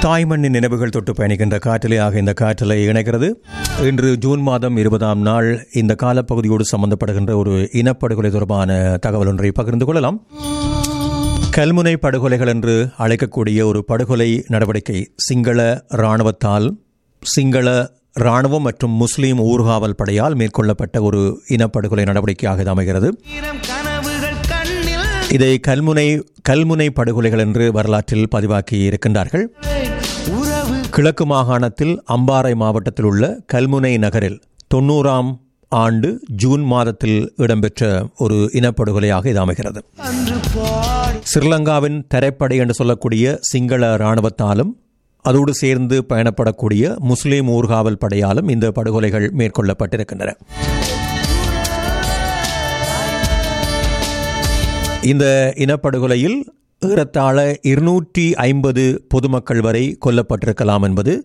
தாய்மண்ணின் நினைவுகள் தொட்டு பயணிக்கின்ற காற்றிலே ஆக இந்த காற்றலை இணைகிறது இன்று ஜூன் மாதம் இருபதாம் நாள் இந்த காலப்பகுதியோடு சம்பந்தப்படுகின்ற ஒரு இனப்படுகொலை தொடர்பான தகவல் ஒன்றை பகிர்ந்து கொள்ளலாம் கல்முனை படுகொலைகள் என்று அழைக்கக்கூடிய ஒரு படுகொலை நடவடிக்கை சிங்கள இராணுவத்தால் சிங்கள இராணுவம் மற்றும் முஸ்லீம் ஊர்காவல் படையால் மேற்கொள்ளப்பட்ட ஒரு இனப்படுகொலை நடவடிக்கையாக இது அமைகிறது ஈரம் கனவுகள் கண்ணில் இதை கல்முனை கல்முனை படுகொலைகள் என்று வரலாற்றில் பதிவாக்கி இருக்கின்றார்கள் உறவு கிழக்கு மாகாணத்தில் அம்பாறை மாவட்டத்தில் உள்ள கல்முனை நகரில் தொண்ணூறாம் ஆண்டு ஜூன் மாதத்தில் இடம்பெற்ற ஒரு இனப்படுகொலையாக இது அமைகிறது அன்று பாடி ஸ்ரீலங்காவின் தரைப்படை என்று சொல்லக்கூடிய சிங்கள இராணுவத்தாலும் அதோடு சேர்ந்து பயணப்படக்கூடிய முஸ்லீம் ஊர்காவல் படையாலும் இந்த படுகொலைகள் மேற்கொள்ளப்பட்டிருக்கின்றன இந்த இனப்படுகொலையில் ஏறத்தாழ இருநூற்றி ஐம்பது பொதுமக்கள் வரை கொல்லப்பட்டிருக்கலாம் என்பது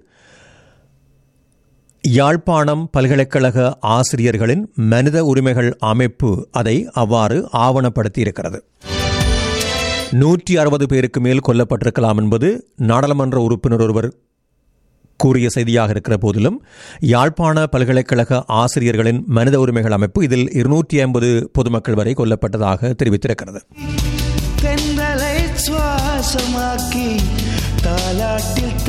யாழ்ப்பாணம் பல்கலைக்கழக ஆசிரியர்களின் மனித உரிமைகள் அமைப்பு அதை அவ்வாறு ஆவணப்படுத்தி இருக்கிறது நூற்றி அறுபது பேருக்கு மேல் கொல்லப்பட்டிருக்கலாம் என்பது நாடாளுமன்ற உறுப்பினர் ஒருவர் கூறிய செய்தியாக இருக்கிற போதிலும் யாழ்ப்பாண பல்கலைக்கழக ஆசிரியர்களின் மனித உரிமைகள் அமைப்பு இதில் இருநூற்றி ஐம்பது பொதுமக்கள் வரை கொல்லப்பட்டதாக தெரிவித்திருக்கிறது தென்றலை சுவாசமாக்கி தாலாட்டில்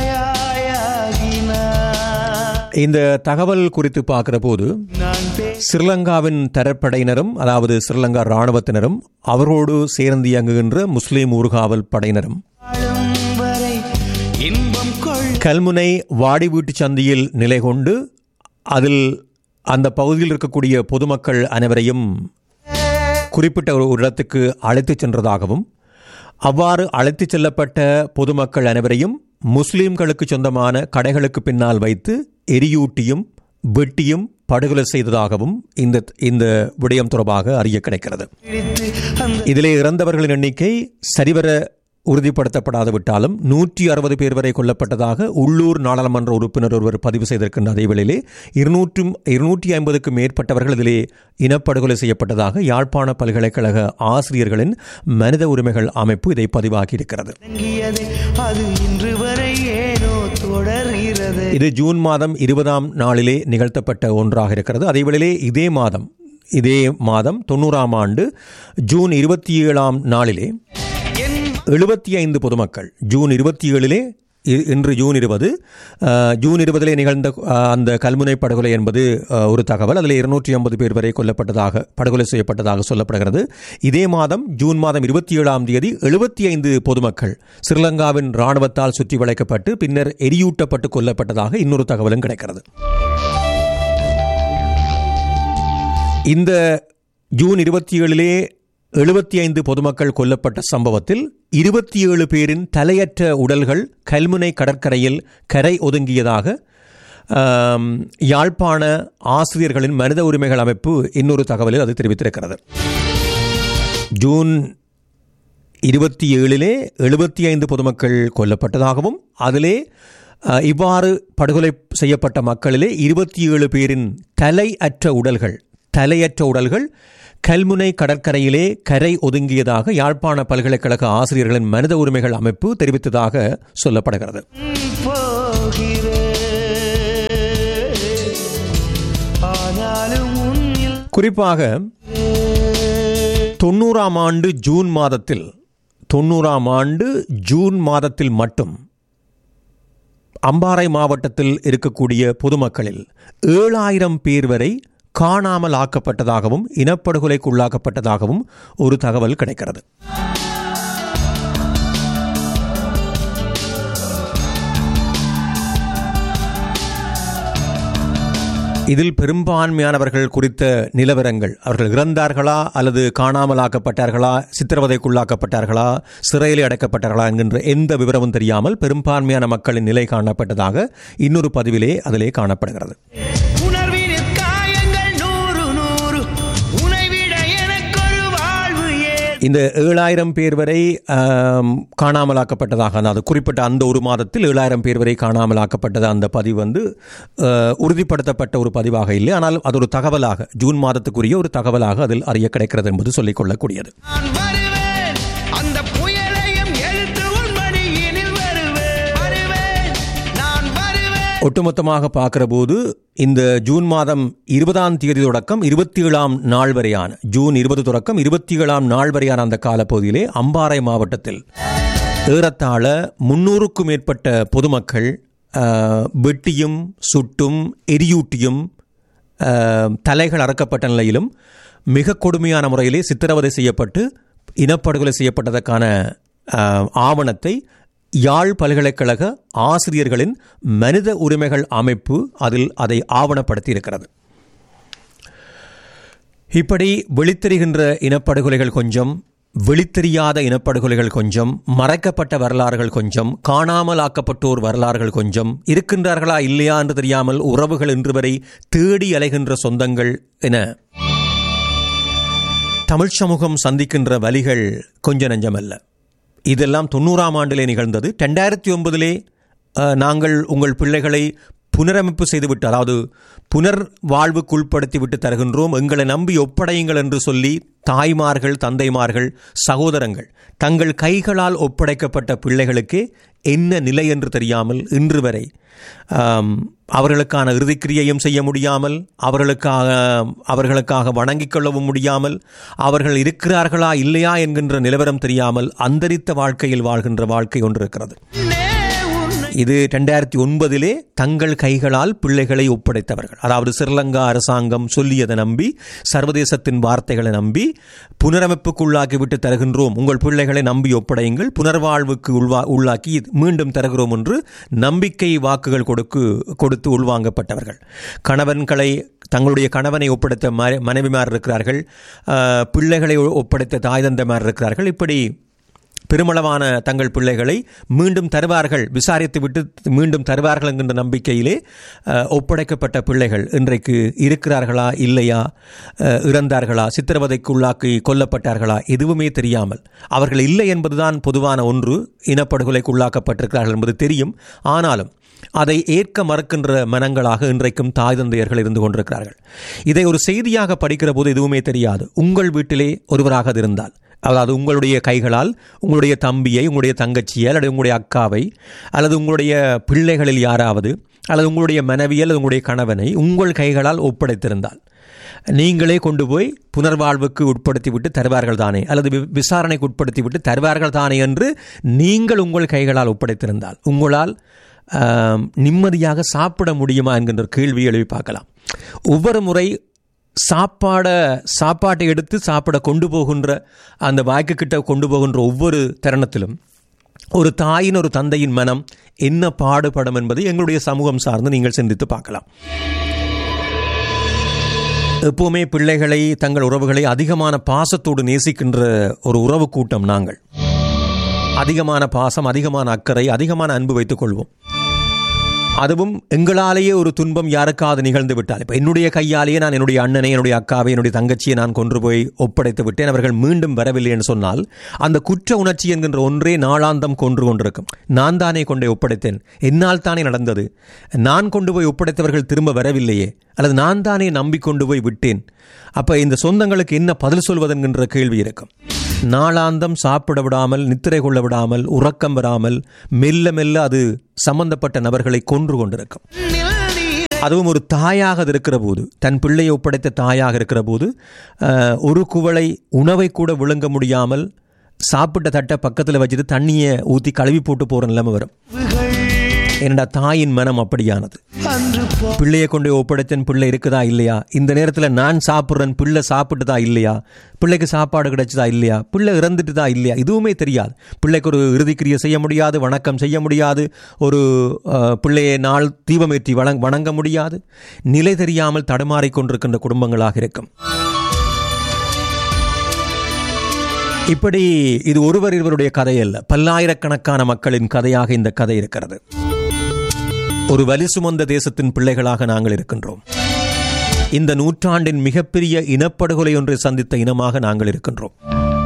தாயாகினார் இந்த தகவல் குறித்து பார்க்கிற போது நான் ஸ்ரீலங்காவின் தரப்படையினரும் அதாவது ஸ்ரீலங்கா இராணுவத்தினரும் அவரோடு சேர்ந்து இயங்குகின்ற முஸ்லீம் ஊர்காவல் படையினரும் பேசும் வரை இன்பம் கொள் கல்முனை வாடி வீட்டு சந்தியில் நிலை கொண்டு அதில் அந்த பகுதியில் இருக்கக்கூடிய பொதுமக்கள் அனைவரையும் குறிப்பிட்ட ஒரு இடத்துக்கு அழைத்துச் சென்றதாகவும் அவ்வாறு அழைத்துச் செல்லப்பட்ட பொதுமக்கள் அனைவரையும் முஸ்லிம்களுக்கு சொந்தமான கடைகளுக்கு பின்னால் வைத்து எரியூட்டியும் வெட்டியும் படுகொலை செய்ததாகவும் இந்த இந்த விடயம் தொடர்பாக அறிய கிடைக்கிறது பிடித்து அந்த இதிலே இறந்தவர்களின் எண்ணிக்கை சரிவர உறுதிப்படுத்தப்படாது விட்டாலும் நூற்றி அறுபது பேர் வரை கொல்லப்பட்டதாக உள்ளூர் நாடாளுமன்ற உறுப்பினர் ஒருவர் பதிவு செய்திருக்கின்ற அதே வேளையிலே இருநூற்றும் இருநூற்றி ஐம்பதுக்கும் மேற்பட்டவர்கள் இதிலே இனப்படுகொலை செய்யப்பட்டதாக யாழ்ப்பாண பல்கலைக்கழக ஆசிரியர்களின் மனித உரிமைகள் அமைப்பு இதை பதிவாகி இருக்கிறது தொடங்கியது அது இன்று வரை ஏனோ தொடர்கிறது இது ஜூன் மாதம் இருபதாம் நாளிலே நிகழ்த்தப்பட்ட ஒன்றாக இருக்கிறது அதே வேளையிலே இதே மாதம் இதே மாதம் தொண்ணூறாம் ஆண்டு ஜூன் இருபத்தி ஏழாம் நாளிலே என் எழுபத்தி ஐந்து பொதுமக்கள் ஜூன் இருபத்தி ஏழிலே இ- இன்று ஜூன் இருபது அஹ், ஜூன் இருபதிலே நிகழ்ந்த அஹ், அந்த கல்முனை படுகொலை என்பது அஹ், ஒரு தகவல் அதில் இருநூற்றி ஐம்பது பேர் வரை கொல்லப்பட்டதாக படுகொலை செய்யப்பட்டதாக சொல்லப்படுகிறது இதே மாதம் ஜூன் மாதம் இருபத்தி ஏழாம் தேதி எழுபத்தி ஐந்து பொதுமக்கள் ஸ்ரீலங்காவின் இராணுவத்தால் சுற்றி வளைக்கப்பட்டு பின்னர் எரியூட்டப்பட்டு கொல்லப்பட்டதாக இன்னொரு தகவலும் கிடைக்கிறது இந்த ஜூன் இருபத்தி ஏழிலே எழுபத்தி ஐந்து பொதுமக்கள் கொல்லப்பட்ட சம்பவத்தில் இருபத்தி ஏழு பேரின் தலையற்ற உடல்கள் கல்முனை கடற்கரையில் கரை ஒதுங்கியதாக ஆம், யாழ்ப்பாண ஆசிரியர்களின் மனித உரிமைகள் அமைப்பு இன்னொரு தகவலில் அது தெரிவித்திருக்கிறது ஜூன் இருபத்தி ஏழிலே எழுபத்தி ஐந்து பொதுமக்கள் கொல்லப்பட்டதாகவும் அதிலே அஹ், இவ்வாறு படுகொலை செய்யப்பட்ட மக்களிலே இருபத்தி ஏழு பேரின் தலை அற்ற உடல்கள் தலையற்ற உடல்கள் கல்முனை கடற்கரையிலே கரை ஒதுங்கியதாக யாழ்ப்பாண பல்கலைக்கழக ஆசிரியர்களின் மனித உரிமைகள் அமைப்பு தெரிவித்ததாக சொல்லப்படுகிறது போகிறேன் ஆனாலும் உன்னில் குறிப்பாக தொண்ணூறாம் ஆண்டு ஜூன் மாதத்தில் தொண்ணூறாம் ஆண்டு ஜூன் மாதத்தில் மட்டும் அம்பாறை மாவட்டத்தில் இருக்கக்கூடிய பொதுமக்களில் ஏழாயிரம் பேர் வரை காணாமல் ஆக்கப்பட்டதாகவும் இனப்படுகொலைக்கு உள்ளாக்கப்பட்டதாகவும் ஒரு தகவல் கிடைக்கிறது இதில் பெரும்பான்மையானவர்கள் குறித்த நிலவரங்கள் அவர்கள் இறந்தார்களா அல்லது காணாமலாக்கப்பட்டார்களா சித்திரவதைக்குள்ளாக்கப்பட்டார்களா சிறையில் அடைக்கப்பட்டார்களா என்கின்ற எந்த விவரமும் தெரியாமல் பெரும்பான்மையான மக்களின் நிலை காணப்பட்டதாக இன்னொரு பதிவிலே அதிலே காணப்படுகிறது உணர்வினில் காயங்கள் நூறு நூறு உனை விட எனக்கொரு வாழ்வு ஏன் இந்த ஏழாயிரம் பேர் வரை ஆம், காணாமலாக்கப்பட்டதாக அதாவது குறிப்பிட்ட அந்த ஒரு மாதத்தில் ஏழாயிரம் பேர் வரை காணாமலாக்கப்பட்டது அந்த பதிவு வந்து அஹ், உறுதிப்படுத்தப்பட்ட ஒரு பதிவாக இல்லை ஆனால் அது ஒரு தகவலாக ஜூன் மாதத்துக்குரிய ஒரு தகவலாக அதில் அறிய கிடைக்கிறது என்பது சொல்லிக் கொள்ளக்கூடியது நான் வருவேன் அந்த புயலையும் எழுத்து உன் மடியினில் வருவேன் வருவேன் ஒட்டுமொத்தமாக பார்க்கிற போது இந்த ஜூன் மாதம் இருபதாம் தேதி தொடக்கம் இருபத்தி ஏழாம் நாள் வரையான ஜூன் இருபது தொடக்கம் இருபத்தி ஏழாம் நாள் வரையான அந்த காலப்பகுதியிலே அம்பாறை மாவட்டத்தில் ஏறத்தாழ முன்னூறுக்கும் மேற்பட்ட பொதுமக்கள் ஆஹ், வெட்டியும் சுட்டும் எரியூட்டியும் ஆஹ், தலைகள் அறக்கப்பட்ட நிலையிலும் மிக கொடுமையான முறையிலே சித்திரவதை செய்யப்பட்டு இனப்படுகொலை செய்யப்பட்டதற்கான ஆஹ், ஆவணத்தை யாழ் பல்கலைக்கழக ஆசிரியர்களின் மனித உரிமைகள் அமைப்பு அதில் அதை ஆவணப்படுத்தி இருக்கிறது இப்படி வெளித்தெரிகின்ற இனப்படுகொலைகள் கொஞ்சம் வெளித்தெரியாத இனப்படுகொலைகள் கொஞ்சம் மறைக்கப்பட்ட வரலாறுகள் கொஞ்சம் காணாமல் ஆக்கப்பட்டோர் வரலாறுகள் கொஞ்சம் இருக்கின்றார்களா இல்லையா என்று தெரியாமல் உறவுகள் இன்று வரை தேடி அலைகின்ற சொந்தங்கள் என தமிழ் சமூகம் சந்திக்கின்ற வலிகள் கொஞ்ச நெஞ்சமல்ல இதெல்லாம் தொண்ணூறாம் ஆண்டிலே நிகழ்ந்தது ரெண்டாயிரத்தி ஒன்பதிலே அஹ், நாங்கள் உங்கள் பிள்ளைகளை புனரமைப்பு செய்துவிட்டு அதாவது புனர் வாழ்வுக்கு உட்படுத்தி விட்டு தருகின்றோம் எங்களை நம்பி ஒப்படையுங்கள் என்று சொல்லி தாய்மார்கள் தந்தைமார்கள் சகோதரங்கள் தங்கள் கைகளால் ஒப்படைக்கப்பட்ட பிள்ளைகளுக்கு என்ன நிலை என்று தெரியாமல் இன்று வரை ஆம், அவர்களுக்கான இறுதிக்கிரியையும் செய்ய முடியாமல் அவர்களுக்காக அவர்களுக்காக வணங்கிக் கொள்ளவும் முடியாமல் அவர்கள் இருக்கிறார்களா இல்லையா என்கின்ற நிலவரம் தெரியாமல் அந்தரித்த வாழ்க்கையில் வாழ்கின்ற வாழ்க்கை ஒன்று இருக்கிறது இது ரெண்டாயிரத்தி ஒன்பதிலே தங்கள் கைகளால் பிள்ளைகளை ஒப்படைத்தவர்கள் அதாவது ஸ்ரீலங்கா அரசாங்கம் சொல்லியதை நம்பி சர்வதேசத்தின் வார்த்தைகளை நம்பி புனரமைப்புக்குள்ளாக்கி விட்டு தருகின்றோம் உங்கள் பிள்ளைகளை நம்பி ஒப்படையுங்கள் புனர்வாழ்வுக்கு உள்வா உள்ளாக்கி மீண்டும் தருகிறோம் என்று நம்பிக்கை வாக்குகள் கொடுக்கு கொடுத்து உள்வாங்கப்பட்டவர்கள் கணவன்களை தங்களுடைய கணவனை ஒப்படைத்த ம- மனைவிமார் இருக்கிறார்கள் ஆஹ், பிள்ளைகளை ஒப்படைத்த தாய் தந்தைமார் இருக்கிறார்கள் இப்படி பெருமளவான தங்கள் பிள்ளைகளை மீண்டும் தருவார்கள் விசாரித்து விட்டு மீண்டும் தருவார்கள் என்கின்ற நம்பிக்கையிலே அஹ், ஒப்படைக்கப்பட்ட பிள்ளைகள் இன்றைக்கு இருக்கிறார்களா இல்லையா அஹ், இறந்தார்களா சித்திரவதைக்கு உள்ளாக்கி கொல்லப்பட்டார்களா எதுவுமே தெரியாமல் அவர்கள் இல்லை என்பதுதான் பொதுவான ஒன்று இனப்படுகொலைக்கு உள்ளாக்கப்பட்டிருக்கிறார்கள் என்பது தெரியும் ஆனாலும் அதை ஏற்க மறுக்கின்ற மனங்களாக இன்றைக்கும் தாய் தந்தையர்கள் இருந்து கொண்டிருக்கிறார்கள் இதை ஒரு செய்தியாக படிக்கிற போது எதுவுமே தெரியாது உங்கள் வீட்டிலே ஒருவராக அது இருந்தால் அதாவது உங்களுடைய கைகளால் உங்களுடைய தம்பியை உங்களுடைய தங்கச்சியை அல்லது உங்களுடைய அக்காவை அல்லது உங்களுடைய பிள்ளைகளில் யாராவது அல்லது உங்களுடைய மனைவி அல்லது உங்களுடைய கணவனை உங்கள் கைகளால் ஒப்படைத்திருந்தால் நீங்களே கொண்டு போய் புனர்வாழ்வுக்கு உட்படுத்தி விட்டு தருவார்கள் தானே அல்லது வி- விசாரணைக்கு உட்படுத்தி விட்டு தருவார்கள் தானே என்று நீங்கள் உங்கள் கைகளால் ஒப்படைத்திருந்தால் உங்களால் ஆம், நிம்மதியாக சாப்பிட முடியுமா என்கின்ற ஒரு கேள்வி எழுப்பி பார்க்கலாம் ஒவ்வொரு முறை சாப்பாட சாப்பாட்டை எடுத்து சாப்பிட கொண்டு போகின்ற அந்த வாய்க்கு கிட்ட கொண்டு போகின்ற ஒவ்வொரு தருணத்திலும் ஒரு தாயின் ஒரு தந்தையின் மனம் என்ன பாடுபடும் என்பதை எங்களுடைய சமூகம் சார்ந்து நீங்கள் சிந்தித்து பார்க்கலாம் எப்பவுமே பிள்ளைகளை தங்கள் உறவுகளை அதிகமான பாசத்தோடு நேசிக்கின்ற ஒரு உறவு கூட்டம் நாங்கள் அதிகமான பாசம் அதிகமான அக்கறை அதிகமான அன்பு வைத்துக் கொள்வோம் அதுவும் எங்களாலேயே ஒரு துன்பம் யாருக்காவது நிகழ்ந்து விட்டால் இப்போ என்னுடைய கையாலேயே நான் என்னுடைய அண்ணனை என்னுடைய அக்காவை என்னுடைய தங்கச்சியை நான் கொன்று போய் ஒப்படைத்து விட்டேன் அவர்கள் மீண்டும் வரவில்லை என்று சொன்னால் அந்த குற்ற உணர்ச்சி என்கின்ற ஒன்றே நாளாந்தம் கொன்று கொண்டிருக்கும் நான் தானே கொண்டே ஒப்படைத்தேன் என்னால் தானே நடந்தது நான் கொண்டு போய் ஒப்படைத்தவர்கள் திரும்ப வரவில்லையே அல்லது நான் தானே நம்பிக்கொண்டு போய் விட்டேன் அப்ப இந்த சொந்தங்களுக்கு என்ன பதில் சொல்வதென்கின்ற கேள்வி இருக்கும் நாளாந்தம் சாப்பிட விடாமல் நித்திரை கொள்ள விடாமல் உறக்கம் வராமல் மெல்ல மெல்ல அது சம்பந்தப்பட்ட நபர்களை கொன்று கொண்டிருக்கும் அதுவும் ஒரு தாயாக அது இருக்கிற போது தன் பிள்ளையை ஒப்படைத்த தாயாக இருக்கிற போது அஹ், ஒரு குவளை உணவை கூட விழுங்க முடியாமல் சாப்பிட்ட தட்டை பக்கத்தில் வச்சுட்டு தண்ணியை ஊற்றி கழுவி போட்டு போகிற நிலைமை வரும் என்னடா தாயின் மனம் அப்படியானது அன்று போ பிள்ளையை கொண்டு போய் ஒப்படைத்தன் பிள்ளை இருக்குதா இல்லையா இந்த நேரத்தில் நான் சாப்பிட்றேன் பிள்ளை சாப்பிட்டுதா இல்லையா பிள்ளைக்கு சாப்பாடு கிடைச்சதா இல்லையா பிள்ளை இறந்துட்டுதா இல்லையா இதுவுமே தெரியாது பிள்ளைக்கு ஒரு இறுதிக்கிரியை செய்ய முடியாது வணக்கம் செய்ய முடியாது ஒரு அஹ், பிள்ளையை நாள் தீபமேற்றி வணங் வணங்க முடியாது நிலை தெரியாமல் தடுமாறிக் கொண்டிருக்கின்ற குடும்பங்களாக இருக்கும் இப்படி இது ஒருவர் இருவருடைய கதை அல்ல பல்லாயிரக்கணக்கான மக்களின் கதையாக இந்த கதை இருக்கிறது ஒரு வலி சுமந்த தேசத்தின் பிள்ளைகளாக நாங்கள் இருக்கின்றோம் இந்த நூற்றாண்டின் மிகப்பெரிய இனப்படுகொலை ஒன்றை சந்தித்த இனமாக நாங்கள் இருக்கின்றோம்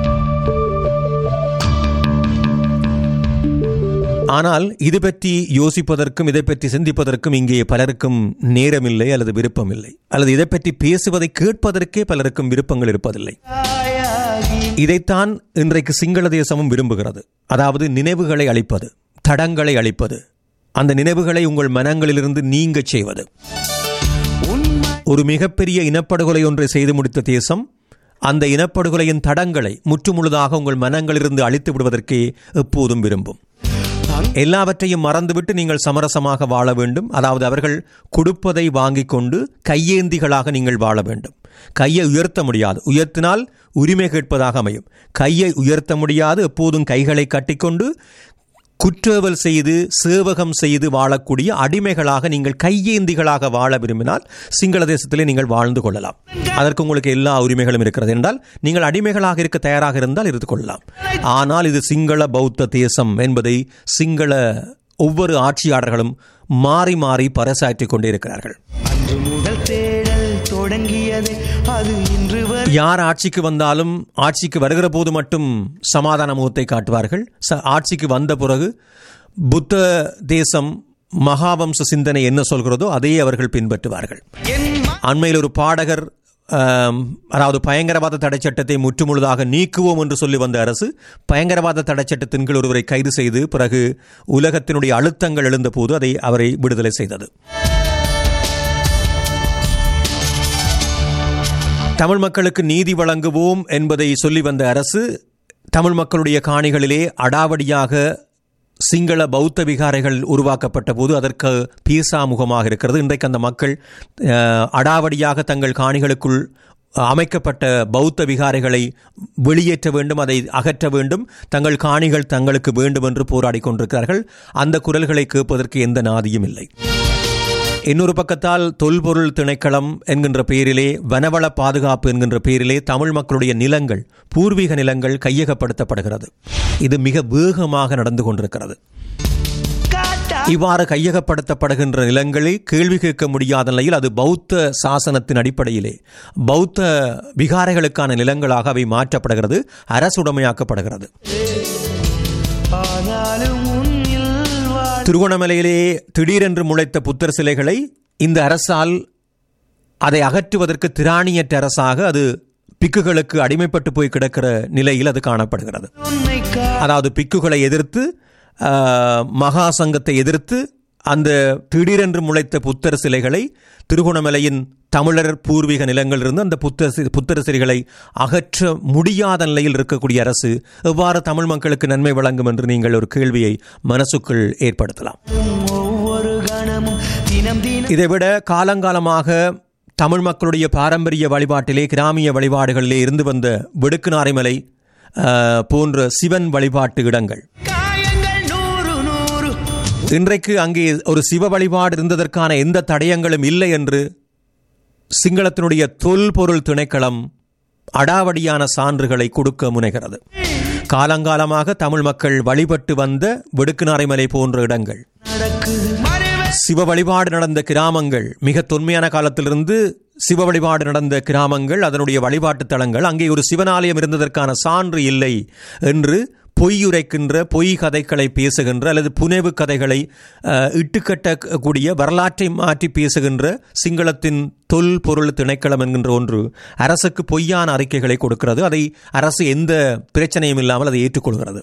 ஆனால் இது பற்றி யோசிப்பதற்கும் இதை பற்றி சிந்திப்பதற்கும் இங்கே பலருக்கும் நேரமில்லை அல்லது விருப்பமில்லை அல்லது இதை பற்றி பேசுவதை கேட்பதற்கே பலருக்கும் விருப்பங்கள் இருப்பதில்லை தாயாகி இதைத்தான் இன்றைக்கு சிங்கள தேசமும் விரும்புகிறது அதாவது நினைவுகளை அளிப்பது தடங்களை அளிப்பது அந்த நினைவுகளை உங்கள் மனங்களிலிருந்து நீங்கச் செய்வது உண்மை ஒரு மிகப்பெரிய இனப்படுகொலை ஒன்றை செய்து முடித்த தேசம் அந்த இனப்படுகொலையின் தடங்களை முற்றுமுழுதாக உங்கள் மனங்களிலிருந்து அழித்து விடுவதற்கே எப்போதும் விரும்பும் எல்லாவற்றையும் மறந்துவிட்டு நீங்கள் சமரசமாக வாழ வேண்டும் அதாவது அவர்கள் கொடுப்பதை வாங்கிக் கொண்டு கையேந்திகளாக நீங்கள் வாழ வேண்டும் கையை உயர்த்த முடியாது உயர்த்தினால் உரிமை கேட்பதாக அமையும் கையை உயர்த்த முடியாது எப்போதும் கைகளை கட்டிக்கொண்டு குற்றவல் செய்து சேவகம் செய்து வாழக்கூடிய அடிமைகளாக நீங்கள் கையேந்திகளாக வாழ விரும்பினால் சிங்கள தேசத்திலே நீங்கள் வாழ்ந்து கொள்ளலாம் அதற்கு உங்களுக்கு எல்லா உரிமைகளும் இருக்கிறது என்றால் நீங்கள் அடிமைகளாக இருக்க தயாராக இருந்தால் இருந்து கொள்ளலாம் ஆனால் இது சிங்கள பௌத்த தேசம் என்பதை சிங்கள ஒவ்வொரு ஆட்சியாளர்களும் மாறி மாறி பறைசாற்றிக் கொண்டே இருக்கிறார்கள் அன்று முதல் தேடல் தொடங்கியது அது இன்று வரை யார் ஆட்சிக்கு வந்தாலும் ஆட்சிக்கு வருகிற போது மட்டும் சமாதான முகத்தை காட்டுவார்கள் ச- ஆட்சிக்கு வந்த பிறகு புத்த தேசம் மகாவம்ச சிந்தனை என்ன சொல்கிறதோ அதையே அவர்கள் பின்பற்றுவார்கள் என் ம- அண்மையில் ஒரு பாடகர் ஆம், அதாவது பயங்கரவாத தடை சட்டத்தை முற்றுமுழுதாக நீக்குவோம் என்று சொல்லி வந்த அரசு பயங்கரவாத தடை சட்டத்தின் கீழ் ஒருவரை கைது செய்து பிறகு உலகத்தினுடைய அழுத்தங்கள் எழுந்தபோது அதை அவரை விடுதலை செய்தது தமிழ் மக்களுக்கு நீதி வழங்குவோம் என்பதை சொல்லி வந்த அரசு தமிழ் மக்களுடைய காணிகளிலே அடாவடியாக சிங்கள பௌத்த விகாரைகள் உருவாக்கப்பட்ட போது அதற்கு பீசா முகமாக இருக்கிறது இன்றைக்கு அந்த மக்கள் அஹ், அடாவடியாக தங்கள் காணிகளுக்குள் அமைக்கப்பட்ட பௌத்த விகாரைகளை வெளியேற்ற வேண்டும் அதை அகற்ற வேண்டும் தங்கள் காணிகள் தங்களுக்கு வேண்டும் என்று போராடிக் கொண்டிருக்கிறார்கள் அந்த குரல்களை கேட்பதற்கு எந்த நாதியும் இல்லை இன்னொரு பக்கத்தால் தொல்பொருள் திணைக்களம் என்கின்ற பெயரிலே வனவள பாதுகாப்பு என்கின்ற பெயரிலே தமிழ் மக்களுடைய நிலங்கள் பூர்வீக நிலங்கள் கையகப்படுத்தப்படுகிறது இது மிக வேகமாக நடந்து கொண்டிருக்கிறது காட்டா இவ்வாறு கையகப்படுத்தப்படுகின்ற நிலங்களை கேள்வி கேட்க முடியாத நிலையில் அது பௌத்த சாசனத்தின் அடிப்படையிலே பௌத்த விகாரைகளுக்கான நிலங்களாக அவை மாற்றப்படுகிறது அரசுடைமையாக்கப்படுகிறது ஆனாலும் உன்னில் வாழ் திருகோணமலையிலே திடீரென்று முளைத்த புத்தர் சிலைகளை இந்த அரசால் அதை அகற்றுவதற்கு திராணியற்ற அரசாக அது பிக்குகளுக்கு அடிமைப்பட்டு போய் கிடக்கிற நிலையில் அது காணப்படுகிறது உன்னை கா அதாவது பிக்குகளை எதிர்த்து ஆஹ், மகா சங்கத்தை எதிர்த்து அந்த திடீரென்று முளைத்த புத்தர் சிலைகளை திருகோணமலையின் தமிழர் பூர்வீக நிலங்களிலிருந்து அந்த புத்தர் சி- புத்தர் சிலைகளை அகற்ற முடியாத நிலையில் இருக்கக்கூடிய அரசு எவ்வாறு தமிழ் மக்களுக்கு நன்மை வழங்கும் என்று நீங்கள் ஒரு கேள்வியை மனசுக்குள் ஏற்படுத்தலாம் ஒவ்வொரு கணமும் தினம் தினம் இதைவிட காலங்காலமாக தமிழ் மக்களுடைய பாரம்பரிய வழிபாட்டிலே கிராமிய வழிபாடுகளிலே இருந்து வந்த வெடுக்குநாரைமலை ஆஹ், போன்ற சிவன் வழிபாட்டு இடங்கள் காயங்கள் நூறு நூறு இன்றைக்கு அங்கே ஒரு சிவ வழிபாடு இருந்ததற்கான எந்த தடயங்களும் இல்லை என்று சிங்களத்தினுடைய தொல்பொருள் திணைக்களம் அடாவடியான சான்றுகளை கொடுக்க முனைகிறது காலங்காலமாக தமிழ் மக்கள் வழிபட்டு வந்த வெடுக்குநாரைமலை போன்ற இடங்கள் நடக்குது மறைவ சிவ வழிபாடு நடந்த கிராமங்கள் மிக தொன்மையான காலத்திலிருந்து சிவ வழிபாடு நடந்த கிராமங்கள் அதனுடைய வழிபாட்டு தலங்கள் அங்கே ஒரு சிவனாலயம் இருந்ததற்கான சான்று இல்லை என்று பொய்யுரைக்கின்ற பொய் கதைகளை பேசுகின்ற அல்லது புனைவு கதைகளை அஹ், இட்டுக்கட்டக்கூடிய வரலாற்றை மாற்றி பேசுகின்ற சிங்களத்தின் தொல் பொருள் திணைக்களம் என்கின்ற ஒன்று அரசுக்கு பொய்யான அறிக்கைகளை கொடுக்கிறது அதை அரசு எந்த பிரச்சனையும் இல்லாமல் அதை ஏற்றுக்கொள்கிறது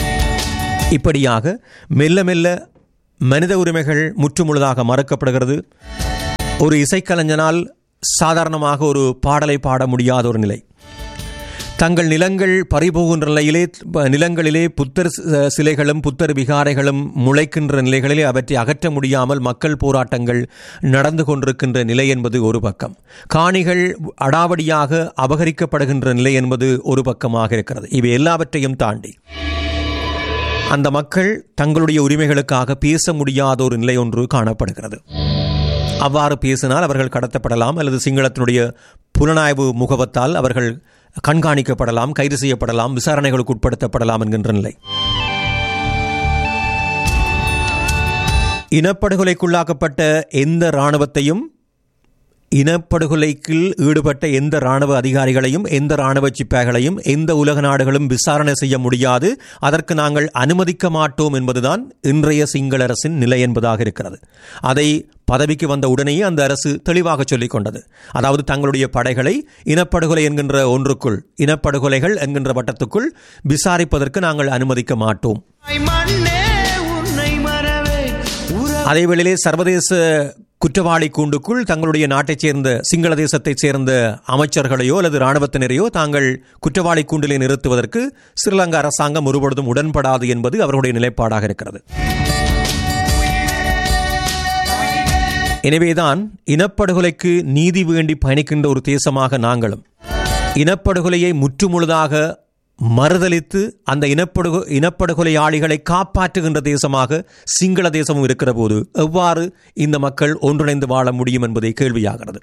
இப்படியாக மெல்ல மெல்ல மனித உரிமைகள் முற்றுமுழுதாக மறுக்கப்படுகிறது ஒரு இசைக்கலைஞனால் சாதாரணமாக ஒரு பாடலை பாட முடியாத ஒரு நிலை தங்கள் நிலங்கள் பறிபோகின்ற நிலையிலே ப- நிலங்களிலே புத்தர் சி- சிலைகளும் புத்தர் விகாரைகளும் முளைக்கின்ற நிலைகளிலே அவற்றை அகற்ற முடியாமல் மக்கள் போராட்டங்கள் நடந்து கொண்டிருக்கின்ற நிலை என்பது ஒரு பக்கம் காணிகள் அடாவடியாக அபகரிக்கப்படுகின்ற நிலை என்பது ஒரு பக்கமாக இருக்கிறது இவை எல்லாவற்றையும் தாண்டி அந்த மக்கள் தங்களுடைய உரிமைகளுக்காக பேச முடியாத ஒரு நிலை ஒன்று காணப்படுகிறது அவ்வாறு பேசினால் அவர்கள் கடத்தப்படலாம் அல்லது சிங்களத்தினுடைய புலனாய்வு முகவத்தால் அவர்கள் கண்காணிக்கப்படலாம் கைது செய்யப்படலாம் விசாரணைகளுக்கு உட்படுத்தப்படலாம் என்கின்ற நிலை இனப்படுகொலைக்குள்ளாக்கப்பட்ட எந்த இராணுவத்தையும் இனப்படுகொலைக்கு ஈடுபட்ட எந்த ராணுவ அதிகாரிகளையும் எந்த ராணுவ சிப்பாய்களையும் எந்த உலக நாடுகளும் விசாரணை செய்ய முடியாது அதற்கு நாங்கள் அனுமதிக்க மாட்டோம் என்பதுதான் இன்றைய சிங்கள அரசின் நிலை என்பதாக இருக்கிறது அதை பதவிக்கு வந்த உடனேயே அந்த அரசு தெளிவாக சொல்லிக் கொண்டது அதாவது தங்களுடைய படைகளை இனப்படுகொலை என்கின்ற ஒன்றுக்குள் இனப்படுகொலைகள் என்கின்ற வட்டத்துக்குள் விசாரிப்பதற்கு நாங்கள் அனுமதிக்க மாட்டோம் மண்ணே உன்னை மறவே அதே வேளையிலே சர்வதேச குற்றவாளி கூண்டுக்குள் தங்களுடைய நாட்டைச் சேர்ந்த சிங்கள தேசத்தைச் சேர்ந்த அமைச்சர்களையோ அல்லது இராணுவத்தினரையோ தாங்கள் குற்றவாளி கூண்டிலே நிறுத்துவதற்கு ஸ்ரீலங்கா அரசாங்கம் ஒருபொழுதும் உடன்படாது என்பது அவர்களுடைய நிலைப்பாடாக இருக்கிறது எனவேதான் இனப்படுகொலைக்கு நீதி வேண்டி பயணிக்கின்ற ஒரு தேசமாக நாங்களும் இனப்படுகொலையை முற்றுமுழுதாக மறுதலித்து அந்த இனப்படுகொ இனப்படுகொலையாளிகளை காப்பாற்றுகின்ற தேசமாக சிங்கள தேசமும் இருக்கிற போது எவ்வாறு இந்த மக்கள் ஒன்றிணைந்து வாழ முடியும் என்பதை கேள்வியாகிறது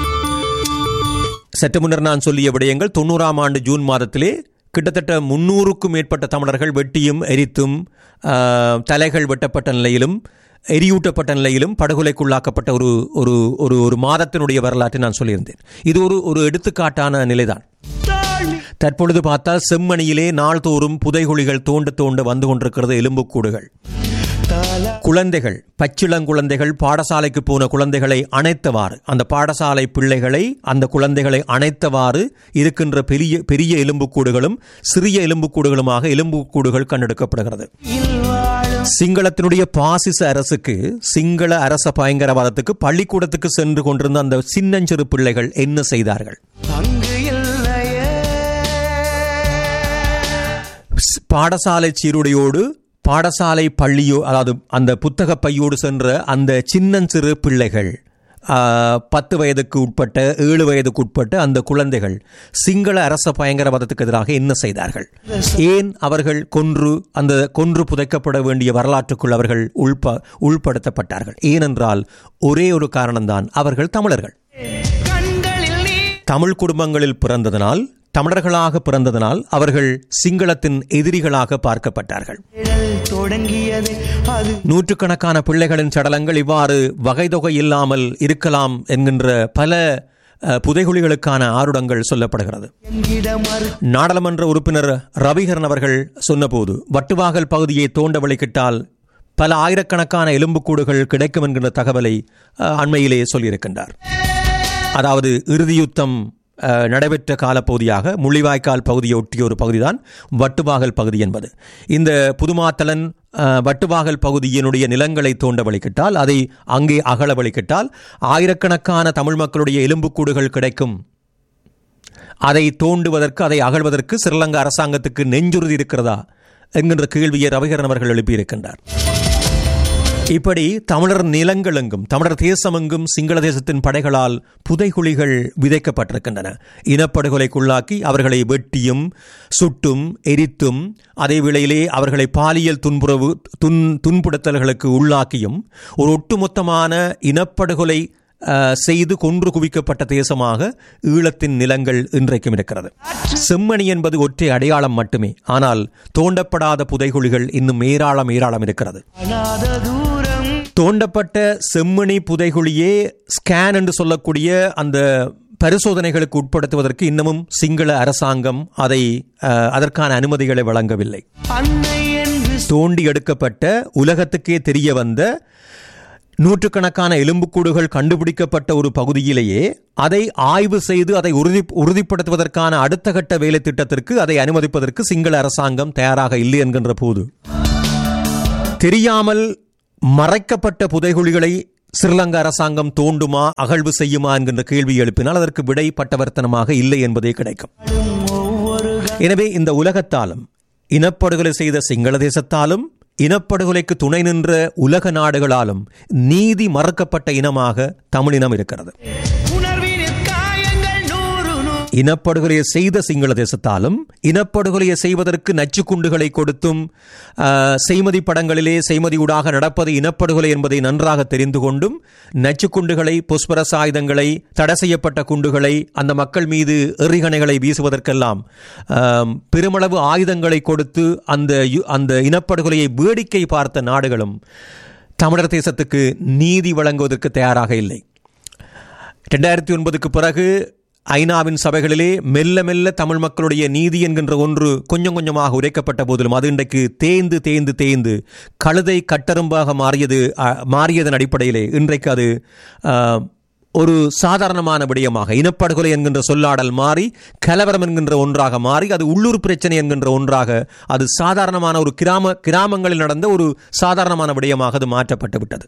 சற்று முன்னர் நான் சொல்லிய விடயங்கள் தொண்ணூறாம் ஆண்டு ஜூன் மாதத்திலே கிட்டத்தட்ட முன்னூறுக்கும் மேற்பட்ட தமிழர்கள் வெட்டியும் எரித்தும் ஆஹ், தலைகள் வெட்டப்பட்ட நிலையிலும் எரியூட்டப்பட்ட நிலையிலும் படுகொலைக்குள்ளாக்கப்பட்ட ஒரு ஒரு ஒரு ஒரு மாதத்தினுடைய வரலாற்றை நான் சொல்லியிருந்தேன் இது ஒரு ஒரு எடுத்துக்காட்டான நிலைதான் தற்பொழுது பார்த்தால் செம்மணியிலே நாள்தோறும் புதைகுழிகள் தோண்ட தோண்ட வந்து கொண்டிருக்கிறது எலும்புக்கூடுகள் குழந்தைகள் பச்சிளங்குழந்தைகள் பாடசாலைக்கு போன குழந்தைகளை அணைத்தவாறு அந்த பாடசாலை பிள்ளைகளை அந்த குழந்தைகளை அணைத்தவாறு இருக்கின்ற பெரிய பெரிய எலும்புக்கூடுகளும் சிறிய எலும்புக்கூடுகளுமாக எலும்புக்கூடுகள் கண்டெடுக்கப்படுகிறது சிங்களத்தினுடைய பாசிச அரசுக்கு சிங்கள அரச பயங்கரவாதத்துக்கு பள்ளிக்கூடத்துக்கு சென்று கொண்டிருந்த அந்த சின்னஞ்சிறு பிள்ளைகள் என்ன செய்தார்கள் அங்கு இல்லையே ஸ்- பாடசாலை சீருடையோடு பாடசாலை பள்ளியோ அதாவது அந்த புத்தக பையோடு சென்ற அந்த சின்னஞ்சிறு பிள்ளைகள் ஆ, பத்து வயதுக்கு உட்பட்ட ஏழு வயதுக்கு உட்பட்ட அந்த குழந்தைகள் சிங்கள அரச பயங்கரவாதத்துக்கு எதிராக என்ன செய்தார்கள் ஏன் அவர்கள் கொன்று அந்த கொன்று புதைக்கப்பட வேண்டிய வரலாற்றுக்குள் அவர்கள் உள்ப உள்படுத்தப்பட்டார்கள் ஏனென்றால் ஒரே ஒரு காரணம்தான் அவர்கள் தமிழர்கள் கண்களில் நீ தமிழ் குடும்பங்களில் பிறந்ததனால் தமிழர்களாக பிறந்ததனால் அவர்கள் சிங்களத்தின் எதிரிகளாக பார்க்கப்பட்டார்கள் தேடல் தொடங்கியது அது நூற்றுக்கணக்கான பிள்ளைகளின் சடலங்கள் இவ்வாறு வகைதொகை இல்லாமல் இருக்கலாம் என்கின்ற பல அஹ், புதைகுழிகளுக்கான ஆருடங்கள் சொல்லப்படுகிறது என்கிட மறு நாடாளுமன்ற உறுப்பினர் ரவிகரன் அவர்கள் சொன்னபோது வட்டுவாகல் பகுதியை தோண்ட வழிக்கிட்டால் பல ஆயிரக்கணக்கான எலும்புக்கூடுகள் கிடைக்கும் என்கின்ற தகவலை அஹ், அண்மையிலே சொல்லியிருக்கின்றார் அதாவது இறுதியுத்தம் அஹ், நடைபெற்ற காலப்பகுதியாக முள்ளிவாய்க்கால் பகுதியை ஒட்டிய ஒரு பகுதிதான் வட்டுவாகல் பகுதி என்பது இந்த புதுமாத்தலன் அஹ், வட்டுவாகல் பகுதியினுடைய நிலங்களை தோண்ட வழிக்கிட்டால் அதை அங்கே அகல வழிக்கிட்டால் ஆயிரக்கணக்கான தமிழ் மக்களுடைய எலும்புக்கூடுகள் கிடைக்கும் அதை தோண்டுவதற்கு அதை அகழ்வதற்கு ஸ்ரீலங்கா அரசாங்கத்துக்கு நெஞ்சுறுதி இருக்கிறதா என்கின்ற கேள்வியை ரவிகரன் அவர்கள் எழுப்பியிருக்கின்றார் இப்படி தமிழர் நிலங்களெங்கும் தமிழர் தேசமெங்கும் சிங்கள தேசத்தின் படைகளால் புதைகுழிகள் விதைக்கப்பட்டிருக்கின்றன இனப்படுகொலைக்குள்ளாக்கி அவர்களை வெட்டியும் சுட்டும் எரித்தும் அதே வேளையிலே அவர்களை பாலியல் துன்புறவு துன் துன்புறுத்தல்களுக்கு உள்ளாக்கியும் ஒரு ஒட்டுமொத்தமான இனப்படுகொலை அஹ், செய்து கொன்று குவிக்கப்பட்ட தேசமாக ஈழத்தின் நிலங்கள் இன்றைக்கும் இருக்கிறது செம்மணி என்பது ஒற்றை அடையாளம் மட்டுமே ஆனால் தோண்டப்படாத புதைகுழிகள் இன்னும் ஏராளம் ஏராளம் இருக்கிறது அனாத தூரம் தோண்டப்பட்ட செம்மணி புதைகுழியே ஸ்கேன் என்று சொல்லக்கூடிய அந்த பரிசோதனைகளுக்கு உட்படுத்துவதற்கு இன்னமும் சிங்கள அரசாங்கம் அதை அஹ், அதற்கான அனுமதிகளை வழங்கவில்லை அன்னை என்று தோண்டி எடுக்கப்பட்ட உலகத்துக்கே தெரிய வந்த நூற்றுக்கணக்கான எலும்புக்கூடுகள் கண்டுபிடிக்கப்பட்ட ஒரு பகுதியிலேயே அதை ஆய்வு செய்து அதை உறுதி உறுதிப்படுத்துவதற்கான அடுத்த கட்ட வேலை திட்டத்திற்கு அதை அனுமதிப்பதற்கு சிங்கள அரசாங்கம் தயாராக இல்லை என்கின்ற போது தெரியாமல் மறைக்கப்பட்ட புதைகுழிகளை ஸ்ரீலங்கா அரசாங்கம் தோண்டுமா அகழ்வு செய்யுமா என்கின்ற கேள்வி எழுப்பினால் அதற்கு விடை பட்டவர்த்தனமாக இல்லை என்பதே கிடைக்கும் ஒவ்வொரு எனவே இந்த உலகத்தாலும் இனப்படுகொலை செய்த சிங்கள தேசத்தாலும் இனப்படுகொலைக்கு துணை நின்ற உலக நாடுகளாலும் நீதி மறக்கப்பட்ட இனமாக தமிழினம் இருக்கிறது உணர்வின் காயங்கள் நூறு நூறு இனப்படுகொலையை செய்த சிங்கள தேசத்தாலும் இனப்படுகொலையை செய்வதற்கு நச்சுக்குண்டுகளை கொடுத்தும் ஆஹ், செய்மதி படங்களிலே செய்மதியூடாக நடப்பது இனப்படுகொலை என்பதை நன்றாக தெரிந்து கொண்டும் நச்சுக்குண்டுகளை புஷ்பரச ஆயுதங்களை தடை செய்யப்பட்ட குண்டுகளை அந்த மக்கள் மீது எறிகணைகளை வீசுவதற்கெல்லாம் ஆம், பெருமளவு ஆயுதங்களை கொடுத்து அந்த யு- அந்த இனப்படுகொலையை வேடிக்கை பார்த்த நாடுகளும் தமிழர் தேசத்துக்கு நீதி வழங்குவதற்கு தயாராக இல்லை ரெண்டாயிரத்தி ஒன்பதுக்கு பிறகு ஐநாவின் சபைகளிலே மெல்ல மெல்ல தமிழ் மக்களுடைய நீதி என்கின்ற ஒன்று கொஞ்சம் கொஞ்சமாக உரைக்கப்பட்ட போதிலும் அது இன்றைக்கு தேய்ந்து தேய்ந்து தேய்ந்து கழுதை கட்டரும்பாக மாறியது அ, மாறியதன் அடிப்படையிலே இன்றைக்கு அது அ, ஒரு சாதாரணமான விடயமாக இனப்படுகொலை என்கின்ற சொல்லாடல் மாறி கலவரம் என்கின்ற ஒன்றாக மாறி அது உள்ளூர் பிரச்சனை என்கின்ற ஒன்றாக அது சாதாரணமான ஒரு கிராம கிராமங்களில் நடந்த ஒரு சாதாரணமான விடயமாக அது மாற்றப்பட்டு விட்டது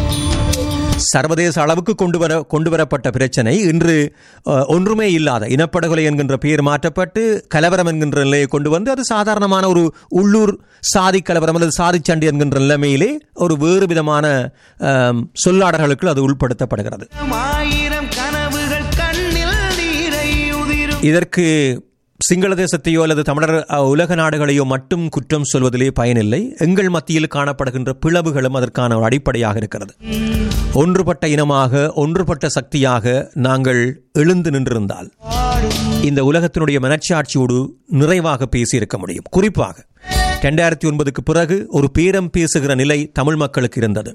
சர்வதேச அளவுக்கு கொண்டு வர கொண்டு வரப்பட்ட பிரச்சனை இன்று அஹ், ஒன்றுமே இல்லாத இனப்படுகொலை என்கின்ற பெயர் மாற்றப்பட்டு கலவரம் என்கின்ற நிலையை கொண்டு வந்து அது சாதாரணமான ஒரு உள்ளூர் சாதி கலவரம் அல்லது சாதி சண்டை என்கின்ற நிலைமையிலே ஒரு வேறு விதமான அஹ், சொல்லாடல்களுக்கு அது உட்படுத்தப்படுகிறது ஆயிரம் கனவுகள் கண்ணில் நீரை உதிரும் இதற்கு சிங்கள தேசத்தையோ அல்லது தமிழர் அஹ், உலக நாடுகளையோ மட்டும் குற்றம் சொல்வதிலே பயனில்லை எங்கள் மத்தியில் காணப்படுகின்ற பிளவுகளும் அதற்கான ஒரு அடிப்படையாக இருக்கிறது ஒன்றுபட்ட இனமாக ஒன்றுபட்ட சக்தியாக நாங்கள் எழுந்து நின்றிருந்தால் இந்த உலகத்தினுடைய மனச்சாட்சியோடு நிறைவாக பேசியிருக்க முடியும் குறிப்பாக ரெண்டாயிரத்தி ஒன்பதுக்கு பிறகு ஒரு பேரம் பேசுகிற நிலை தமிழ் மக்களுக்கு இருந்தது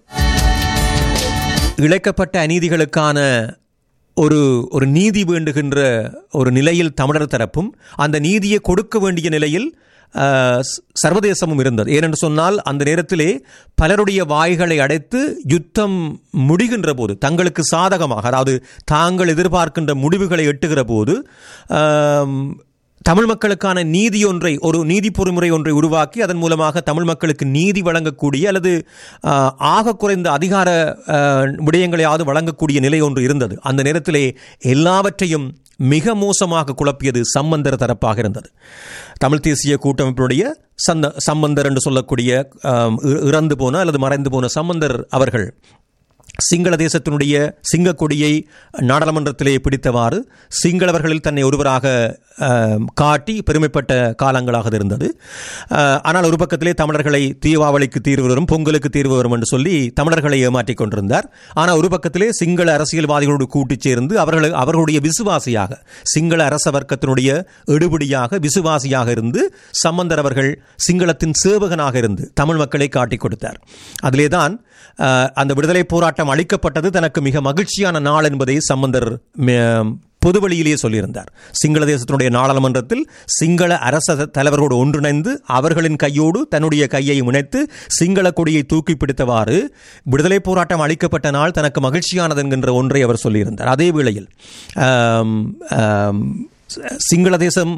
இழைக்கப்பட்ட அநீதிகளுக்கான ஒரு ஒரு நீதி வேண்டுகின்ற ஒரு நிலையில் தமிழர் தரப்பும் அந்த நீதியை கொடுக்க வேண்டிய நிலையில் ஆஹ், ச- சர்வதேசமும் இருந்தது ஏனென்று சொன்னால் அந்த நேரத்திலே பலருடைய வாய்களை அடைத்து யுத்தம் முடிகின்ற போது தங்களுக்கு சாதகமாக அதாவது தாங்கள் எதிர்பார்க்கின்ற முடிவுகளை எட்டுகிற போது ஆம், தமிழ் மக்களுக்கான நீதி ஒன்றை ஒரு நீதி பொறிமுறை ஒன்றை உருவாக்கி அதன் மூலமாக தமிழ் மக்களுக்கு நீதி வழங்கக்கூடிய அல்லது ஆஹ், ஆக குறைந்த அதிகார ஆஹ், விடயங்களையாவது வழங்கக்கூடிய நிலை ஒன்று இருந்தது அந்த நேரத்திலே எல்லாவற்றையும் மிக மோசமாக குழப்பியது சம்பந்தர் தரப்பாக இருந்தது தமிழ் தேசிய கூட்டமைப்பினுடைய சந்த சம்பந்தர் என்று சொல்லக்கூடிய ஆம், இ- இறந்து போன அல்லது மறைந்து போன சம்பந்தர் அவர்கள் சிங்கள தேசத்தினுடைய சிங்கக் கொடியை நாடாளுமன்றத்திலே பிடித்தவாறு சிங்களவர்களில் தன்னை ஒருவராக ஆம், காட்டி பெருமைப்பட்ட காலங்களாக அது இருந்தது ஆ, ஆனால் ஒரு பக்கத்திலே தமிழர்களை தீபாவளிக்கு தீர்வு வரும் பொங்கலுக்கு தீர்வு வரும் என்று சொல்லி தமிழர்களை ஏமாற்றிக் கொண்டிருந்தார் ஆனால் ஒரு பக்கத்திலே சிங்கள அரசியல்வாதிகளோடு கூட்டிச் சேர்ந்து அவர்கள் அவர்களுடைய விசுவாசியாக சிங்கள அரச வர்க்கத்தினுடைய எடுபடியாக விசுவாசியாக இருந்து சம்பந்தர் அவர்கள் சிங்களத்தின் சேவகனாக இருந்து தமிழ் மக்களை காட்டிக் கொடுத்தார் அதிலே தான் அஹ், அந்த விடுதலை போராட்டம் அளிக்கப்பட்டது தனக்கு மிக மகிழ்ச்சியான நாள் என்பதை சம்பந்தர் ம- பொதுவெளியிலேயே சொல்லியிருந்தார் சிங்கள தேசத்தினுடைய நாடாளுமன்றத்தில் சிங்கள அரச தலைவர்களோடு ஒன்றிணைந்து அவர்களின் கையோடு தன்னுடைய கையை இணைத்து சிங்கள கொடியை தூக்கி பிடித்தவாறு விடுதலை போராட்டம் அளிக்கப்பட்ட நாள் தனக்கு மகிழ்ச்சியானது என்கின்ற ஒன்றை அவர் சொல்லியிருந்தார் அதே வேளையில் ஆம், ஆம், சிங்கள தேசம்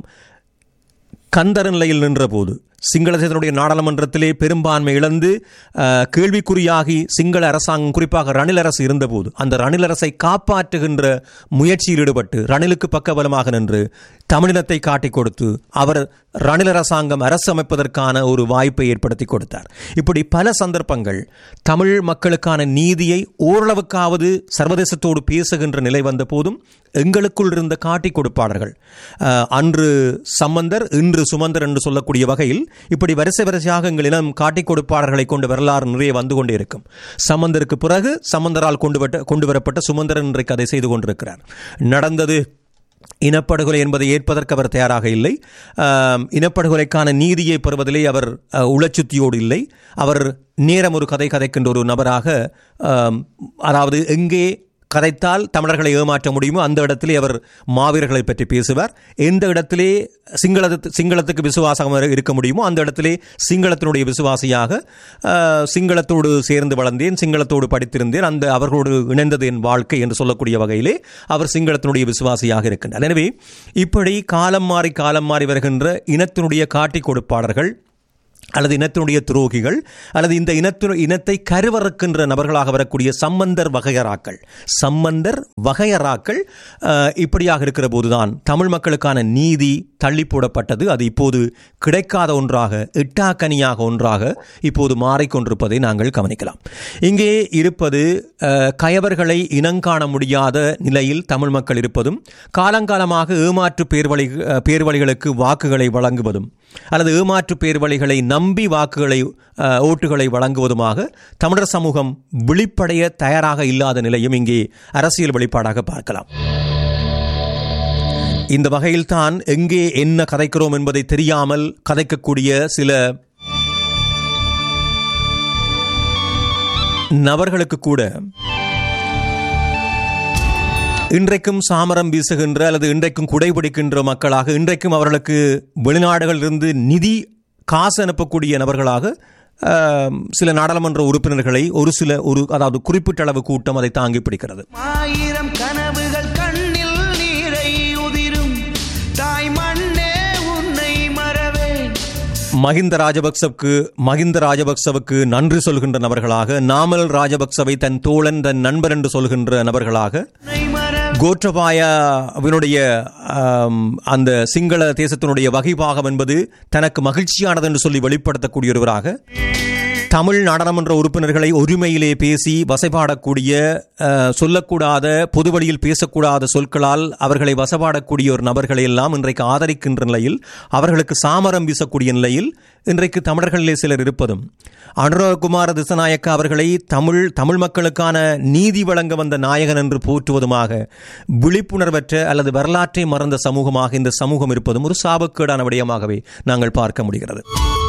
கந்தர நிலையில் நின்றபோது சிங்கள தேசத்தினுடைய நாடாளுமன்றத்திலே பெரும்பான்மை இழந்து அஹ், கேள்விக்குறியாகி சிங்கள அரசாங்கம் குறிப்பாக ரணில் அரசு இருந்தபோது அந்த ரணில் அரசை காப்பாற்றுகின்ற முயற்சியில் ஈடுபட்டு ரணிலுக்கு பக்கபலமாக நின்று தமிழினத்தை காட்டிக் கொடுத்து அவர் ரணில் அரசாங்கம் அரசு அமைப்பதற்கான ஒரு வாய்ப்பை ஏற்படுத்தி கொடுத்தார் இப்படி பல சந்தர்ப்பங்கள் தமிழ் மக்களுக்கான நீதியை ஓரளவுக்காவது சர்வதேசத்தோடு பேசுகின்ற நிலை வந்த போதும் எங்களுக்குள் இருந்த காட்டிக் கொடுப்பாளர்கள் அஹ், அன்று சம்பந்தர் இன்று சுமந்தர் என்று சொல்லக்கூடிய வகையில் இப்படி வரிசை வரிசையாக எங்களிடம் காட்டிக் கொடுப்பாளர்களை கொண்டு வரலாறு நிறைய வந்து கொண்டே இருக்கும் சம்பந்தருக்கு பிறகு சம்பந்தரால் கொண்டு வட்ட- கொண்டு வரப்பட்ட சுமந்தர் இன்றைக்கு அதை செய்து கொண்டிருக்கிறார் நடந்தது இனப்படுகொலை என்பதை ஏற்பதற்கு அவர் தயாராக இல்லை ஆம், இனப்படுகொலைக்கான நீதியை பெறுவதிலே அவர் அஹ், உளச்சுத்தியோடு இல்லை அவர் நேரம் ஒரு கதை கதைக்கின்ற ஒரு நபராக ஆம், அதாவது எங்கே கதைத்தால் தமிழர்களை ஏமாற்ற முடியுமோ அந்த இடத்திலே அவர் மாவீரர்களை பற்றி பேசுவார் எந்த இடத்திலே சிங்களத்து சிங்களத்துக்கு விசுவாசமாக இருக்க முடியுமோ அந்த இடத்திலே சிங்களத்தினுடைய விசுவாசியாக ஆஹ், சிங்களத்தோடு சேர்ந்து வளர்ந்தேன் சிங்களத்தோடு படித்திருந்தேன் அந்த அவர்களோடு இணைந்தது என் வாழ்க்கை என்று சொல்லக்கூடிய வகையிலே அவர் சிங்களத்தினுடைய விசுவாசியாக இருக்கின்றார் எனவே இப்படி காலம் மாறி காலம் மாறி வருகின்ற இனத்தினுடைய காட்டிக் கொடுப்பாளர்கள் அல்லது இனத்தினுடைய துரோகிகள் அல்லது இந்த இனத்து இனத்தை கருவறுக்கின்ற நபர்களாக வரக்கூடிய சம்பந்தர் வகையராக்கள் சம்பந்தர் வகையராக்கள் அஹ், இப்படியாக இருக்கிற போதுதான் தமிழ் மக்களுக்கான நீதி தள்ளி போடப்பட்டது அது இப்போது கிடைக்காத ஒன்றாக எட்டாக்கனியாக ஒன்றாக இப்போது மாறிக்கொண்டிருப்பதை நாங்கள் கவனிக்கலாம் இங்கே இருப்பது அஹ், கயவர்களை இனங்காண முடியாத நிலையில் தமிழ் மக்கள் இருப்பதும் காலங்காலமாக ஏமாற்று பேர்வழி அஹ், பேர்வழிகளுக்கு வாக்குகளை வழங்குவதும் அல்லது ஏமாற்று பேர்வழிகளை நம்பி வாக்குகளை அஹ், ஓட்டுகளை வழங்குவதுமாக தமிழர் சமூகம் விழிப்படைய தயாராக இல்லாத நிலையும் இங்கே அரசியல் வெளிப்பாடாக பார்க்கலாம் இந்த வகையில்தான் எங்கே என்ன கதைக்கிறோம் என்பதை தெரியாமல் கதைக்கக்கூடிய சில நபர்களுக்கு கூட இன்றைக்கும் சாமரம் வீசுகின்ற அல்லது இன்றைக்கும் குடைபிடிக்கின்ற மக்களாக இன்றைக்கும் அவர்களுக்கு வெளிநாடுகளிலிருந்து நிதி காசு அனுப்பக்கூடிய நபர்களாக ஆம், சில நாடாளுமன்ற உறுப்பினர்களை ஒரு சில ஒரு அதாவது குறிப்பிட்ட அளவு கூட்டம் அதை தாங்கி பிடிக்கிறது ஆயிரம் மஹிந்த ராஜபக்சவுக்கு மஹிந்த ராஜபக்சவுக்கு நன்றி சொல்கின்ற நபர்களாக நாமல் ராஜபக்சவை தன் தோழன் தன் நண்பர் என்று சொல்கின்ற நபர்களாக கோற்றபாயவினுடைய ஆம், அந்த சிங்கள தேசத்தினுடைய வகைபாகம் என்பது தனக்கு மகிழ்ச்சியானது என்று சொல்லி வெளிப்படுத்தக்கூடிய ஒருவராக தமிழ் நாடாளுமன்ற உறுப்பினர்களை ஒருமையிலே பேசி வசைபாடக்கூடிய அஹ், சொல்லக்கூடாத பொதுவழியில் பேசக்கூடாத சொற்களால் அவர்களை வசபாடக்கூடிய ஒரு நபர்களை எல்லாம் இன்றைக்கு ஆதரிக்கின்ற நிலையில் அவர்களுக்கு சாமரம் வீசக்கூடிய நிலையில் இன்றைக்கு தமிழர்களிலே சிலர் இருப்பதும் அனுரகுமார திசநாயக்க அவர்களை தமிழ் தமிழ் மக்களுக்கான நீதி வழங்க வந்த நாயகன் என்று போற்றுவதுமாக விழிப்புணர்வற்ற அல்லது வரலாற்றை மறந்த சமூகமாக இந்த சமூகம் இருப்பதும் ஒரு சாபக்கேடான விடயமாகவே நாங்கள் பார்க்க முடிகிறது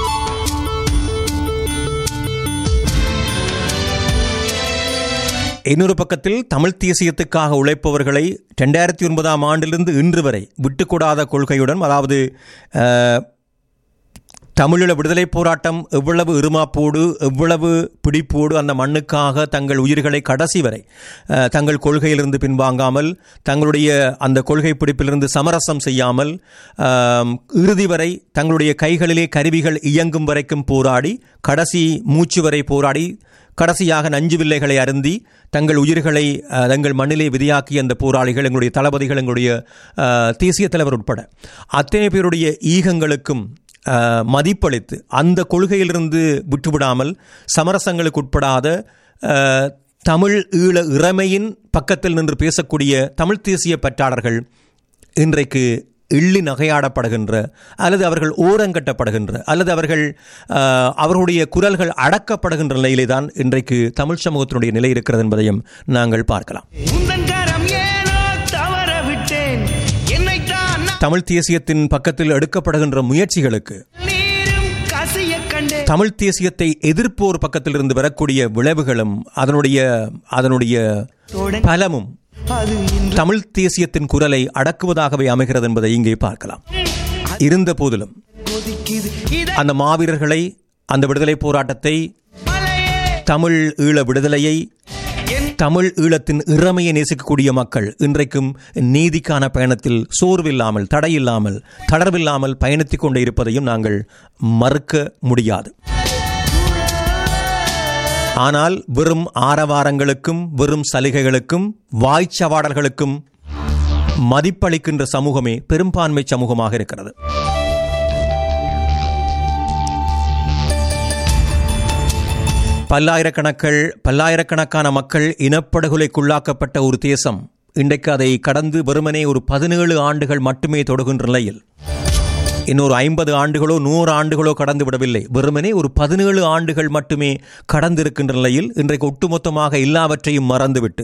இன்னொரு பக்கத்தில் தமிழ் தேசியத்துக்காக உழைப்பவர்களை ரெண்டாயிரத்தி ஒன்பதாம் ஆண்டிலிருந்து இன்று வரை விட்டுக்கூடாத கொள்கையுடன் அதாவது அஹ், தமிழீழ விடுதலை போராட்டம் எவ்வளவு இருமாப்போடு எவ்வளவு பிடிப்போடு அந்த மண்ணுக்காக தங்கள் உயிர்களை கடைசி வரை அஹ், தங்கள் கொள்கையிலிருந்து பின்வாங்காமல் தங்களுடைய அந்த கொள்கை பிடிப்பிலிருந்து சமரசம் செய்யாமல் ஆம், இறுதி வரை தங்களுடைய கைகளிலே கருவிகள் இயங்கும் வரைக்கும் போராடி கடைசி மூச்சு வரை போராடி கடைசியாக நஞ்சு வில்லைகளை அருந்தி தங்கள் உயிர்களை அஹ், தங்கள் மண்ணிலே விதியாக்கிய அந்த போராளிகள் எங்களுடைய தளபதிகள் எங்களுடைய அஹ், தேசிய தலைவர் உட்பட அத்தனை பேருடைய ஈகங்களுக்கும் அஹ், மதிப்பளித்து அந்த கொள்கையிலிருந்து விட்டுவிடாமல் சமரசங்களுக்கு உட்படாத அஹ், தமிழ் ஈழ இறைமையின் பக்கத்தில் நின்று பேசக்கூடிய தமிழ் தேசிய பற்றாளர்கள் இன்றைக்கு எள்ளி நகையாடப்படுகின்ற அல்லது அவர்கள் ஓரங்கட்டப்படுகின்ற அல்லது அவர்கள் அஹ், அவர்களுடைய குரல்கள் அடக்கப்படுகின்ற நிலையிலே தான் இன்றைக்கு தமிழ் சமூகத்தினுடைய நிலை இருக்கிறது என்பதையும் நாங்கள் பார்க்கலாம் உந்தன் கரம் ஏனோ தவற விட்டேன் என்னைத்தான் நான் தமிழ் தேசியத்தின் பக்கத்தில் எடுக்கப்படுகின்ற முயற்சிகளுக்கு நீரும் கசிய கண்டேன் தமிழ் தேசியத்தை எதிர்ப்போர் பக்கத்தில் இருந்து வரக்கூடிய விளைவுகளும் அதனுடைய அதனுடைய தொடங்கி பலமும் அது இன்று தமிழ் தேசியத்தின் குரலை அடக்குவதாகவே அமைகிறது என்பதை இங்கே பார்க்கலாம் இருந்த போதிலும் கொதிக்குது இத அந்த மாவீரர்களை அந்த விடுதலை போராட்டத்தை மலையே தமிழ் ஈழ விடுதலையை என் தமிழ் ஈழத்தின் இறமையை நேசிக்கக்கூடிய மக்கள் இன்றைக்கும் நீதிக்கான பயணத்தில் சோர்வில்லாமல் தடையில்லாமல் தளர்வில்லாமல் பயணித்துக் கொண்டே இருப்பதையும் நாங்கள் மறுக்க முடியாது ஆனால் வெறும் ஆரவாரங்களுக்கும் வெறும் சலுகைகளுக்கும் வாய்ச்சவாடல்களுக்கும் மதிப்பளிக்கின்ற சமூகமே பெரும்பான்மை சமூகமாக இருக்கிறது பல்லாயிரக்கணக்கள் பல்லாயிரக்கணக்கான மக்கள் இனப்படுகொலைக்குள்ளாக்கப்பட்ட ஒரு தேசம் இன்றைக்கு அதை கடந்து வெறுமனே ஒரு பதினேழு ஆண்டுகள் மட்டுமே தொடுகின்ற நிலையில் இன்னொரு ஐம்பது ஆண்டுகளோ நூறு ஆண்டுகளோ கடந்து விடவில்லை வெறுமனே ஒரு பதினேழு ஆண்டுகள் மட்டுமே கடந்திருக்கின்ற நிலையில் இன்றைக்கு ஒட்டுமொத்தமாக எல்லாவற்றையும் மறந்துவிட்டு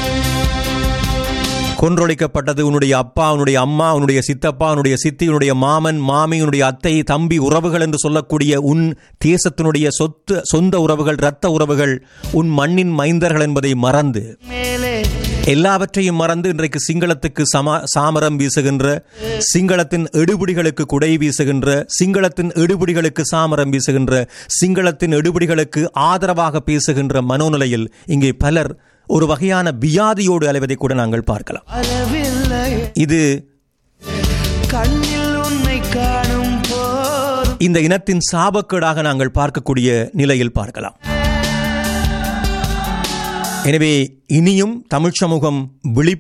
கொன்றொழிக்கப்பட்டது உன்னுடைய அப்பா உன்னுடைய அம்மா உன்னுடைய சித்தப்பா உன்னுடைய சித்தி உன்னுடைய மாமன் மாமி உன்னுடைய அத்தை தம்பி உறவுகள் என்று சொல்லக்கூடிய உன் தேசத்தினுடைய சொத்து சொந்த உறவுகள் இரத்த உறவுகள் உன் மண்ணின் மைந்தர்கள் என்பதை மறந்து மேலே எல்லாவற்றையும் மறந்து இன்றைக்கு சிங்களத்துக்கு சமா சாமரம் வீசுகின்ற சிங்களத்தின் எடுபிடிகளுக்கு குடை வீசுகின்ற சிங்களத்தின் எடுபிடிகளுக்கு சாமரம் வீசுகின்ற சிங்களத்தின் எடுபிடிகளுக்கு ஆதரவாக பேசுகின்ற மனோநிலையில் இங்கே பலர் ஒரு வகையான வியாதியோடு அலைவதை கூட நாங்கள் பார்க்கலாம் அளவில்லை இது கண்ணில் உன்னை காணும் போது இந்த இனத்தின் சாபக்கேடாக நாங்கள் பார்க்கக்கூடிய நிலையில் பார்க்கலாம் எனவே இனியும் தமிழ் சமூகம் விழி